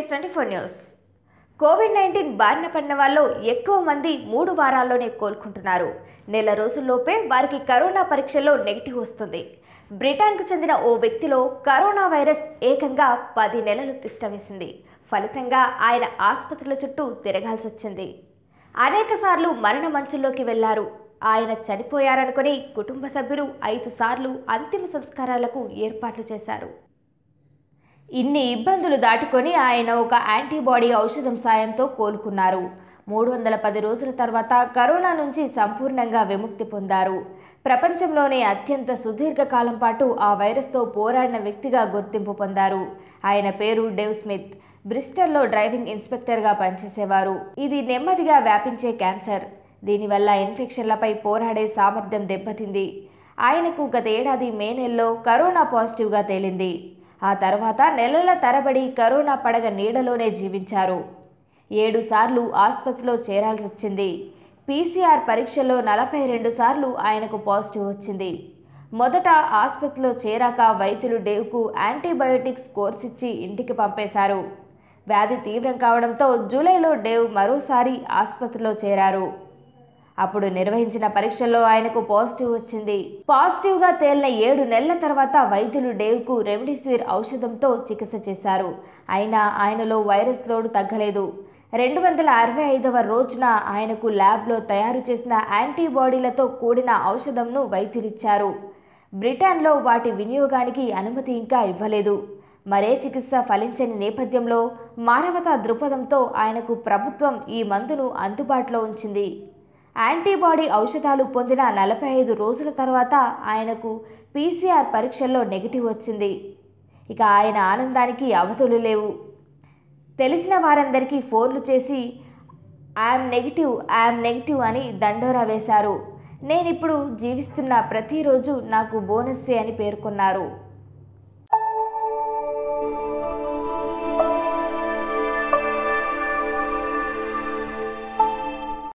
CS twenty four news COVID nineteen బారిన పడిన వాళ్ళు ఎక్కువ మంది మూడు వారాల్లోనే కోలుకుంటున్నారు నెల రోజుల్లోపే వారికి కరోనా పరీక్షల్లో నెగిటివ్ వస్తుంది బ్రిటన్కు చెందిన ఓ వ్యక్తిలో కరోనా వైరస్ ఏకంగా పది నెలలు తిష్టవేసింది ఫలితంగా ఆయన ఆసుపత్రుల చుట్టూ తిరగాల్సి వచ్చింది అనేక సార్లు మరణ మంచుల్లోకి వెళ్లారు ఆయన చనిపోయారనుకుని కుటుంబ సభ్యులు ఐదు సార్లు అంతిమ సంస్కారాలకు ఏర్పాట్లు చేశారు ఇన్ని ఇబ్బందులు దాటుకొని ఆయన ఒక యాంటీబాడీ ఔషధం సాయంతో కోలుకున్నారు మూడు వందల పది రోజుల తర్వాత కరోనా నుంచి సంపూర్ణంగా విముక్తి పొందారు ప్రపంచంలోనే అత్యంత సుదీర్ఘ కాలం పాటు ఆ వైరస్తో పోరాడిన వ్యక్తిగా గుర్తింపు పొందారు ఆయన పేరు డేవ్ స్మిత్ బ్రిస్టల్లో డ్రైవింగ్ ఇన్స్పెక్టర్గా పనిచేసేవారు ఇది నెమ్మదిగా వ్యాపించే క్యాన్సర్ దీనివల్ల ఇన్ఫెక్షన్లపై పోరాడే సామర్థ్యం దెబ్బతింది ఆయనకు గత ఏడాది మే నెలలో కరోనా పాజిటివ్గా తేలింది ఆ తర్వాత నెలల తరబడి కరోనా పడగ నీడలోనే జీవించారు ఏడు సార్లు ఆసుపత్రిలో చేరాల్సి వచ్చింది పీసీఆర్ పరీక్షల్లో నలభై రెండు సార్లు ఆయనకు పాజిటివ్ వచ్చింది మొదట ఆసుపత్రిలో చేరాక వైద్యులు డేవ్కు యాంటీబయోటిక్స్ కోర్స్ ఇచ్చి ఇంటికి పంపేశారు వ్యాధి తీవ్రం కావడంతో జూలైలో డేవ్ మరోసారి ఆసుపత్రిలో చేరారు అప్పుడు నిర్వహించిన పరీక్షల్లో ఆయనకు పాజిటివ్ వచ్చింది పాజిటివ్ గా తేలిన ఏడు నెలల తర్వాత వైద్యులు డేవ్కు రెమ్డెసివిర్ ఔషధంతో చికిత్స చేశారు అయినా ఆయనలో వైరస్ లోడ్ తగ్గలేదు రెండు వందల అరవై ఐదవ రోజున ఆయనకు ల్యాబ్లో తయారు చేసిన యాంటీబాడీలతో కూడిన ఔషధంను వైద్యులిచ్చారు బ్రిటన్లో వాటి వినియోగానికి అనుమతి ఇంకా ఇవ్వలేదు మరే చికిత్స ఫలించని నేపథ్యంలో మానవతా దృక్పథంతో ఆయనకు ప్రభుత్వం ఈ మందును అందుబాటులో ఉంచింది యాంటీబాడీ ఔషధాలు పొందిన నలభై ఐదు రోజుల తర్వాత ఆయనకు పీసీఆర్ పరీక్షల్లో నెగిటివ్ వచ్చింది ఇక ఆయన ఆనందానికి అవధులు లేవు తెలిసిన వారందరికీ ఫోన్లు చేసి ఐఎమ్ నెగిటివ్ ఐఎమ్ నెగిటివ్ అని దండోరా వేశారు నేనిప్పుడు జీవిస్తున్న ప్రతిరోజు నాకు బోనస్సే అని పేర్కొన్నారు